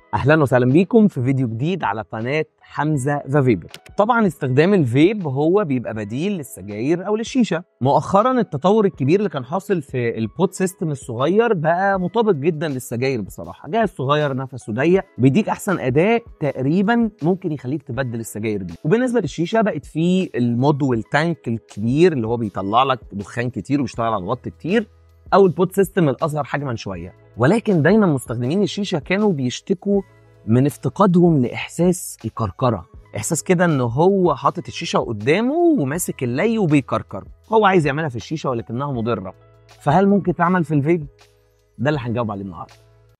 اهلا وسهلا بيكم في فيديو جديد على قناه حمزه ذا فيبر طبعا استخدام الفيب هو بيبقى بديل للسجاير او للشيشه مؤخرا التطور الكبير اللي كان حاصل في البوت سيستم الصغير بقى مطابق جدا للسجاير بصراحه جهاز صغير نفسه ضيق بيديك احسن اداء تقريبا ممكن يخليك تبدل السجاير دي وبالنسبه للشيشه بقت في المود والتانك الكبير اللي هو بيطلع لك دخان كتير وبيشتغل على الوات كتير او البوت سيستم الاصغر حجما شويه ولكن دايما مستخدمين الشيشه كانوا بيشتكوا من افتقادهم لاحساس الكركره احساس كده ان هو حاطط الشيشه قدامه وماسك اللي وبيكركر هو عايز يعملها في الشيشه ولكنها مضره فهل ممكن تعمل في الفيب ده اللي هنجاوب عليه النهارده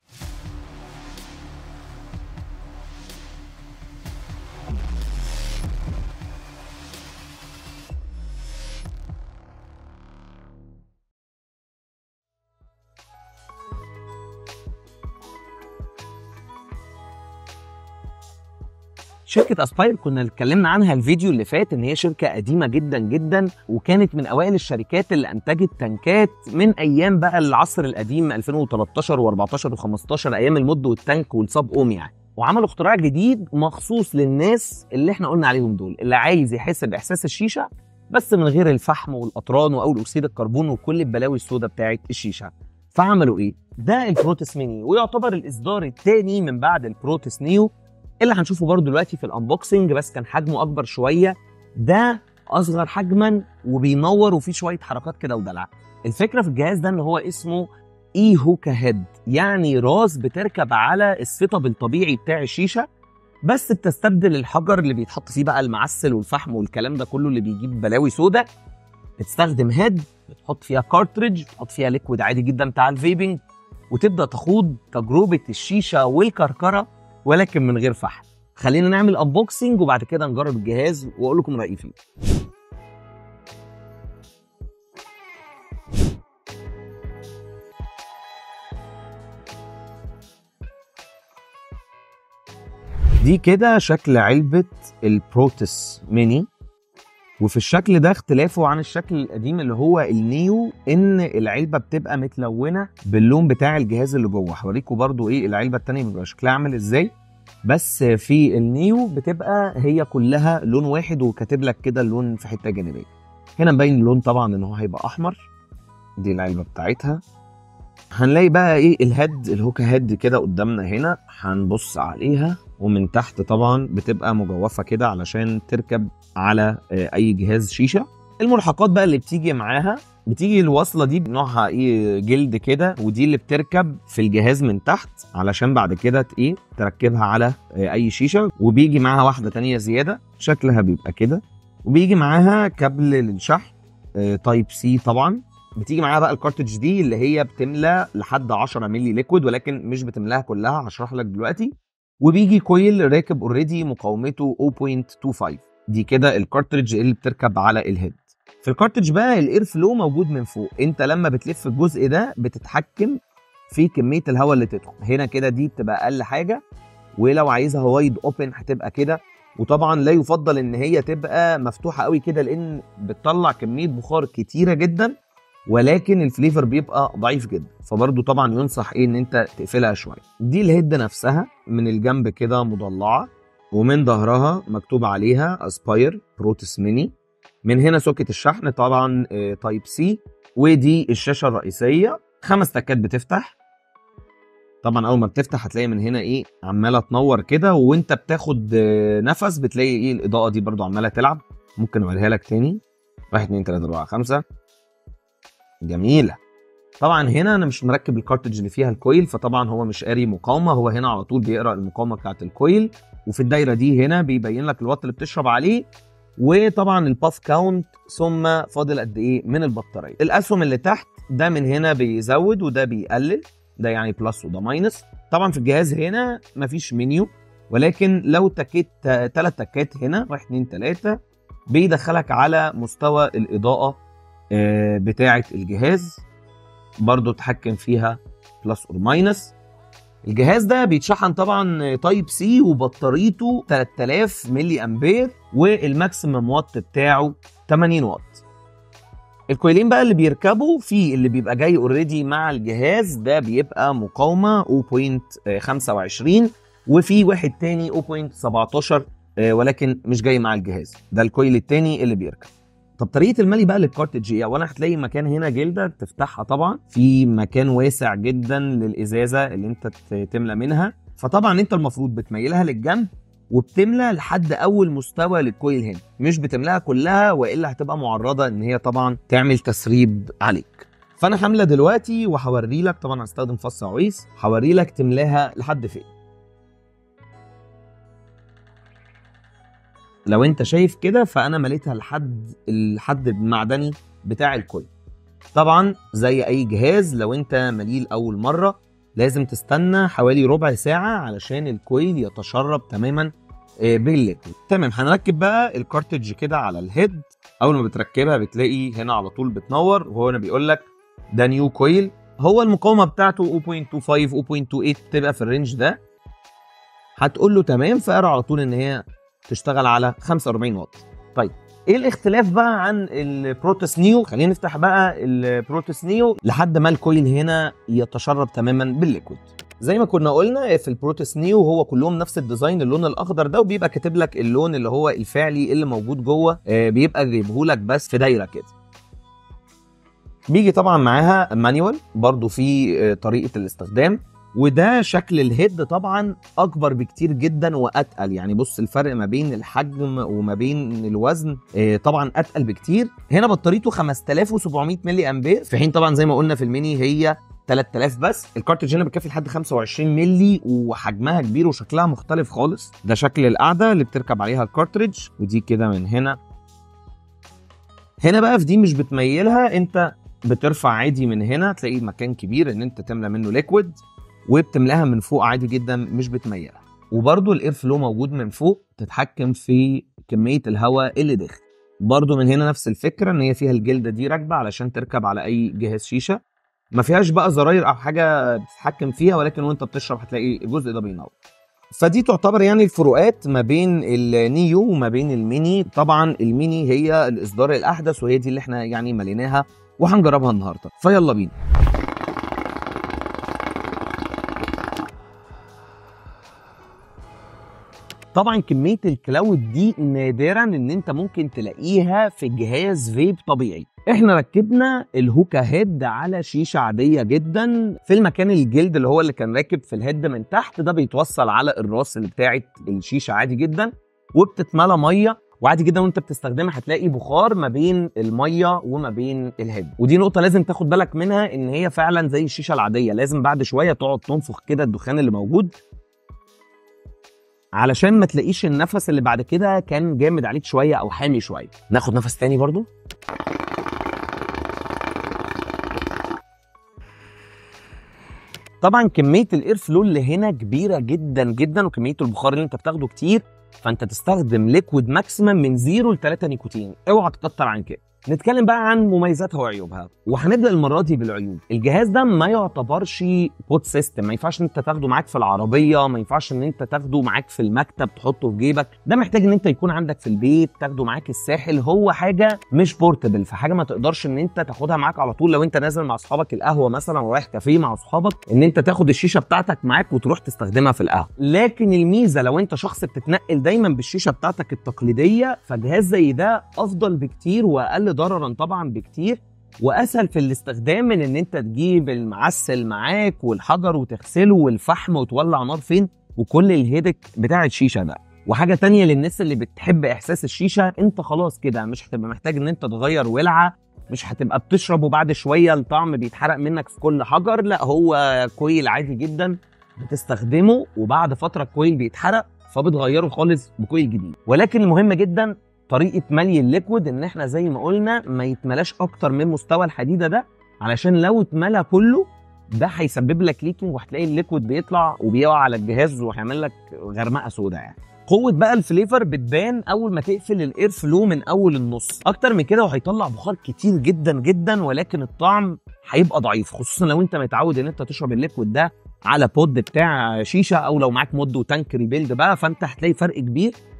شركة اسباير كنا اتكلمنا عنها الفيديو اللي فات ان هي شركة قديمة جدا جدا وكانت من اوائل الشركات اللي انتجت تنكات من ايام بقى العصر القديم 2013 و14 و15 ايام المد والتانك والصاب اوم يعني وعملوا اختراع جديد مخصوص للناس اللي احنا قلنا عليهم دول اللي عايز يحس باحساس الشيشة بس من غير الفحم والاطران واول اكسيد الكربون وكل البلاوي السوداء بتاعت الشيشة فعملوا ايه؟ ده البروتس ميني ويعتبر الاصدار الثاني من بعد البروتس نيو اللي هنشوفه برضه دلوقتي في الانبوكسنج بس كان حجمه اكبر شويه ده اصغر حجما وبينور وفيه شويه حركات كده ودلع الفكره في الجهاز ده ان هو اسمه اي هوكا هيد يعني راس بتركب على السيت الطبيعي بتاع الشيشه بس بتستبدل الحجر اللي بيتحط فيه بقى المعسل والفحم والكلام ده كله اللي بيجيب بلاوي سودا بتستخدم هيد بتحط فيها كارتريج بتحط فيها ليكويد عادي جدا بتاع الفيبنج وتبدا تخوض تجربه الشيشه والكركره ولكن من غير فحم خلينا نعمل انبوكسنج وبعد كده نجرب الجهاز واقول لكم رايي فيه دي كده شكل علبة البروتس ميني وفي الشكل ده اختلافه عن الشكل القديم اللي هو النيو ان العلبه بتبقى متلونه باللون بتاع الجهاز اللي جوه هوريكم برضو ايه العلبه التانية بيبقى شكلها عامل ازاي بس في النيو بتبقى هي كلها لون واحد وكاتب لك كده اللون في حته جانبيه هنا مبين اللون طبعا ان هو هيبقى احمر دي العلبه بتاعتها هنلاقي بقى ايه الهيد الهوكا هيد كده قدامنا هنا هنبص عليها ومن تحت طبعا بتبقى مجوفه كده علشان تركب على اي جهاز شيشه الملحقات بقى اللي بتيجي معاها بتيجي الوصله دي نوعها ايه جلد كده ودي اللي بتركب في الجهاز من تحت علشان بعد كده ايه تركبها على اي شيشه وبيجي معاها واحده تانية زياده شكلها بيبقى كده وبيجي معاها كابل للشحن تايب سي طبعا بتيجي معاها بقى الكارتج دي اللي هي بتملى لحد 10 مللي ليكويد ولكن مش بتملاها كلها هشرح لك دلوقتي وبيجي كويل راكب اوريدي مقاومته 0.25 دي كده الكارتريج اللي بتركب على الهيد في الكارتريج بقى الاير فلو موجود من فوق انت لما بتلف الجزء ده بتتحكم في كميه الهواء اللي تدخل هنا كده دي بتبقى اقل حاجه ولو عايزها وايد اوبن هتبقى كده وطبعا لا يفضل ان هي تبقى مفتوحه قوي كده لان بتطلع كميه بخار كتيره جدا ولكن الفليفر بيبقى ضعيف جدا فبرضه طبعا ينصح ايه ان انت تقفلها شويه دي الهيد نفسها من الجنب كده مضلعه ومن ظهرها مكتوب عليها اسباير بروتس ميني من هنا سوكت الشحن طبعا تايب سي ودي الشاشه الرئيسيه خمس تكات بتفتح طبعا اول ما بتفتح هتلاقي من هنا ايه عماله تنور كده وانت بتاخد نفس بتلاقي ايه الاضاءه دي برضو عماله تلعب ممكن اوريها لك تاني 1 2 3 4 5 جميله طبعا هنا انا مش مركب الكارتج اللي فيها الكويل فطبعا هو مش قاري مقاومه هو هنا على طول بيقرا المقاومه بتاعت الكويل وفي الدايره دي هنا بيبين لك الوات اللي بتشرب عليه وطبعا الباث كاونت ثم فاضل قد ايه من البطاريه الاسهم اللي تحت ده من هنا بيزود وده بيقلل ده يعني بلس وده ماينس طبعا في الجهاز هنا مفيش منيو ولكن لو تكيت ثلاث تكات هنا 1 2 3 بيدخلك على مستوى الاضاءه بتاعه الجهاز برضو تحكم فيها بلس اور ماينس الجهاز ده بيتشحن طبعا تايب سي وبطاريته 3000 ملي امبير والماكسيمم وات بتاعه 80 واط الكويلين بقى اللي بيركبوا في اللي بيبقى جاي اوريدي مع الجهاز ده بيبقى مقاومه 0.25 وفي واحد تاني 0.17 آه، ولكن مش جاي مع الجهاز ده الكويل التاني اللي بيركب طب طريقه الملي بقى للكارتج ايه اولا هتلاقي مكان هنا جلده تفتحها طبعا في مكان واسع جدا للازازه اللي انت ت- تملى منها فطبعا انت المفروض بتميلها للجنب وبتملى لحد اول مستوى للكويل هنا مش بتملاها كلها والا هتبقى معرضه ان هي طبعا تعمل تسريب عليك فانا حامله دلوقتي وهوري لك طبعا هستخدم فص عويس هوري لك تملاها لحد فين لو انت شايف كده فانا مليتها لحد الحد المعدني بتاع الكويل طبعا زي اي جهاز لو انت مليه لاول مره لازم تستنى حوالي ربع ساعه علشان الكويل يتشرب تماما آه، بالليكويد تمام هنركب بقى الكارتج كده على الهيد اول ما بتركبها بتلاقي هنا على طول بتنور وهو هنا بيقول لك ده نيو كويل هو المقاومه بتاعته 0.25 0.28 تبقى في الرينج ده هتقول له تمام فقرا على طول ان هي تشتغل على 45 واط طيب ايه الاختلاف بقى عن البروتوس نيو خلينا نفتح بقى البروتوس نيو لحد ما الكويل هنا يتشرب تماما بالليكويد زي ما كنا قلنا في البروتوس نيو هو كلهم نفس الديزاين اللون الاخضر ده وبيبقى كاتب لك اللون اللي هو الفعلي اللي موجود جوه آه، بيبقى جايبهولك بس في دايره كده بيجي طبعا معاها مانيوال برضو في آه، طريقه الاستخدام وده شكل الهيد طبعا اكبر بكتير جدا واتقل يعني بص الفرق ما بين الحجم وما بين الوزن آه، طبعا اتقل بكتير هنا بطاريته 5700 ملي امبير في حين طبعا زي ما قلنا في الميني هي 3000 بس الكارتج هنا بتكفي لحد 25 ملي وحجمها كبير وشكلها مختلف خالص ده شكل القاعده اللي بتركب عليها الكارتريج ودي كده من هنا هنا بقى في دي مش بتميلها انت بترفع عادي من هنا تلاقي مكان كبير ان انت تملى منه ليكويد وبتملاها من فوق عادي جدا مش بتميلها وبرده الاير فلو موجود من فوق تتحكم في كميه الهواء اللي داخل برضو من هنا نفس الفكره ان هي فيها الجلده دي راكبه علشان تركب على اي جهاز شيشه ما فيهاش بقى زراير او حاجه بتتحكم فيها ولكن وانت بتشرب هتلاقي الجزء ده بينور فدي تعتبر يعني الفروقات ما بين النيو وما بين الميني طبعا الميني هي الاصدار الاحدث وهي دي اللي احنا يعني مليناها وهنجربها النهارده فيلا بينا طبعا كميه الكلاود دي نادرا ان انت ممكن تلاقيها في جهاز فيب طبيعي احنا ركبنا الهوكا هيد على شيشه عاديه جدا في المكان الجلد اللي هو اللي كان راكب في الهيد من تحت ده بيتوصل على الراس اللي بتاعت الشيشه عادي جدا وبتتملى ميه وعادي جدا وانت بتستخدمها هتلاقي بخار ما بين الميه وما بين الهيد ودي نقطه لازم تاخد بالك منها ان هي فعلا زي الشيشه العاديه لازم بعد شويه تقعد تنفخ كده الدخان اللي موجود علشان ما تلاقيش النفس اللي بعد كده كان جامد عليك شويه او حامي شويه ناخد نفس تاني برضو طبعا كميه الاير فلو اللي هنا كبيره جدا جدا وكميه البخار اللي انت بتاخده كتير فانت تستخدم ليكويد ماكسيمم من 0 ل 3 نيكوتين اوعى تكتر عن كده نتكلم بقى عن مميزاتها وعيوبها وهنبدا المره دي بالعيوب الجهاز ده ما يعتبرش بوت سيستم ما ينفعش ان انت تاخده معاك في العربيه ما ينفعش ان انت تاخده معاك في المكتب تحطه في جيبك ده محتاج ان انت يكون عندك في البيت تاخده معاك الساحل هو حاجه مش بورتبل فحاجه ما تقدرش ان انت تاخدها معاك على طول لو انت نازل مع اصحابك القهوه مثلا ورايح كافيه مع اصحابك ان انت تاخد الشيشه بتاعتك معاك وتروح تستخدمها في القهوه لكن الميزه لو انت شخص بتتنقل دايما بالشيشه بتاعتك التقليديه فجهاز زي ده افضل بكتير واقل ضررا طبعا بكتير واسهل في الاستخدام من ان انت تجيب المعسل معاك والحجر وتغسله والفحم وتولع نار فين وكل الهيدك بتاع الشيشه ده وحاجه تانية للناس اللي بتحب احساس الشيشه انت خلاص كده مش هتبقى محتاج ان انت تغير ولعه مش هتبقى بتشرب وبعد شويه الطعم بيتحرق منك في كل حجر لا هو كويل عادي جدا بتستخدمه وبعد فتره الكويل بيتحرق فبتغيره خالص بكويل جديد ولكن المهم جدا طريقه ملي الليكويد ان احنا زي ما قلنا ما يتملاش اكتر من مستوى الحديده ده علشان لو اتملى كله ده هيسبب لك ليكينج وهتلاقي الليكويد بيطلع وبيقع على الجهاز وهيعمل لك غرمقه سودا يعني قوه بقى الفليفر بتبان اول ما تقفل الاير فلو من اول النص اكتر من كده وهيطلع بخار كتير جدا جدا ولكن الطعم هيبقى ضعيف خصوصا لو انت متعود ان انت تشرب الليكويد ده على بود بتاع شيشه او لو معاك مود وتانك ريبيلد بقى فانت هتلاقي فرق كبير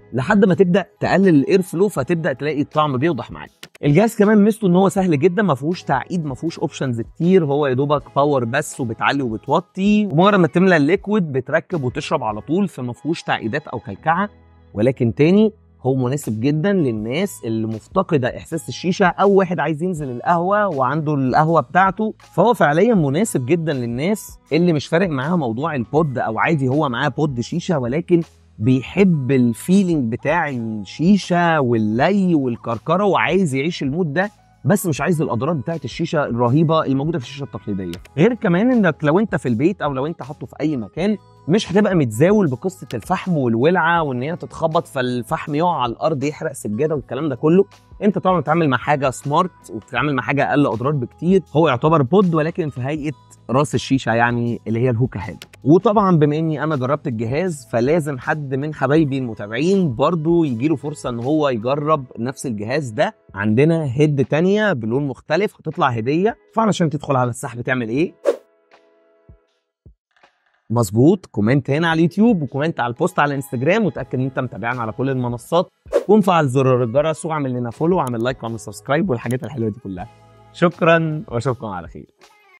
لحد ما تبدا تقلل الاير فلو فتبدا تلاقي الطعم بيوضح معاك الجهاز كمان ميزته ان هو سهل جدا ما فيهوش تعقيد ما فيهوش اوبشنز كتير هو يا دوبك باور بس وبتعلي وبتوطي ومجرد ما تملى الليكويد بتركب وتشرب على طول فما فيهوش تعقيدات او كلكعه ولكن تاني هو مناسب جدا للناس اللي مفتقده احساس الشيشه او واحد عايز ينزل القهوه وعنده القهوه بتاعته فهو فعليا مناسب جدا للناس اللي مش فارق معاها موضوع البود او عادي هو معاه بود شيشه ولكن بيحب الفيلينج بتاع الشيشه واللي والكركره وعايز يعيش المود ده بس مش عايز الاضرار بتاعت الشيشه الرهيبه الموجوده في الشيشه التقليديه غير كمان انك لو انت في البيت او لو انت حاطه في اي مكان مش هتبقى متزاول بقصه الفحم والولعه وان هي تتخبط فالفحم يقع على الارض يحرق سجاده والكلام ده كله انت طبعا بتتعامل مع حاجه سمارت وبتتعامل مع حاجه اقل اضرار بكتير هو يعتبر بود ولكن في هيئه راس الشيشه يعني اللي هي الهوكا هيد وطبعا بما اني انا جربت الجهاز فلازم حد من حبايبي المتابعين برضو يجي له فرصه ان هو يجرب نفس الجهاز ده عندنا هيد تانية بلون مختلف هتطلع هديه فعلشان تدخل على السحب تعمل ايه مظبوط كومنت هنا على اليوتيوب وكومنت على البوست على الانستجرام وتاكد ان انت متابعنا على كل المنصات ومفعل زرار الجرس واعمل لنا فولو واعمل لايك واعمل سبسكرايب والحاجات الحلوه دي كلها شكرا واشوفكم على خير